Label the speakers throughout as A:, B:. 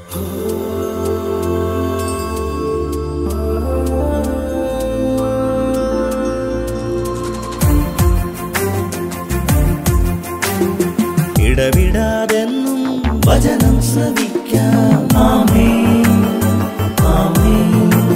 A: ഇടവിടാതെന്നും വചനം ശ്രവിക്കാം ആമേൻ ആമേൻ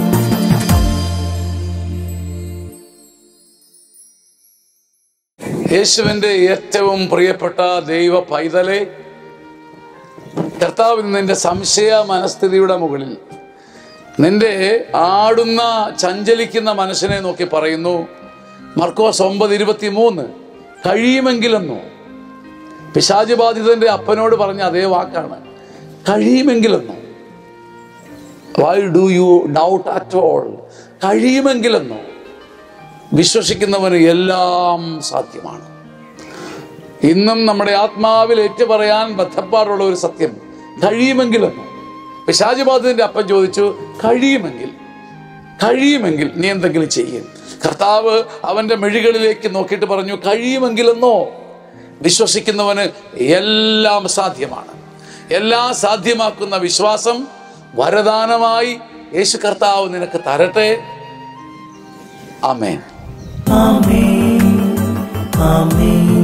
B: യേശുവിൻ്റെ ഏറ്റവും പ്രിയപ്പെട്ട ദൈവ പൈതലെ കർത്താവ് നിന്റെ സംശയ മനസ്ഥിതിയുടെ മുകളിൽ നിന്റെ ആടുന്ന ചഞ്ചലിക്കുന്ന മനസ്സിനെ നോക്കി പറയുന്നു മർക്കോസ് ഒമ്പത് ഇരുപത്തി മൂന്ന് കഴിയുമെങ്കിലെന്നോ പിശാചി ബാധിതന്റെ അപ്പനോട് പറഞ്ഞ അതേ വാക്കാണ് കഴിയുമെങ്കിലെന്നോ why do you doubt at all കഴിയുമെങ്കിലെന്നോ വിശ്വസിക്കുന്നവന് എല്ലാം സാധ്യമാണ് ഇന്നും നമ്മുടെ ആത്മാവിൽ ഏറ്റുപറയാൻ ബദ്ധപ്പാടുള്ള ഒരു സത്യം കഴിയുമെങ്കിലെന്നോ പിശാചിബാധിതന്റെ അപ്പൻ ചോദിച്ചു കഴിയുമെങ്കിൽ കഴിയുമെങ്കിൽ നീ എന്തെങ്കിലും ചെയ്യും കർത്താവ് അവന്റെ മെഴികളിലേക്ക് നോക്കിയിട്ട് പറഞ്ഞു കഴിയുമെങ്കിലെന്നോ വിശ്വസിക്കുന്നവന് എല്ലാം സാധ്യമാണ് എല്ലാം സാധ്യമാക്കുന്ന വിശ്വാസം വരദാനമായി യേശു കർത്താവ് നിനക്ക് തരട്ടെ ആമേൻ
A: ആമേൻ ആമേൻ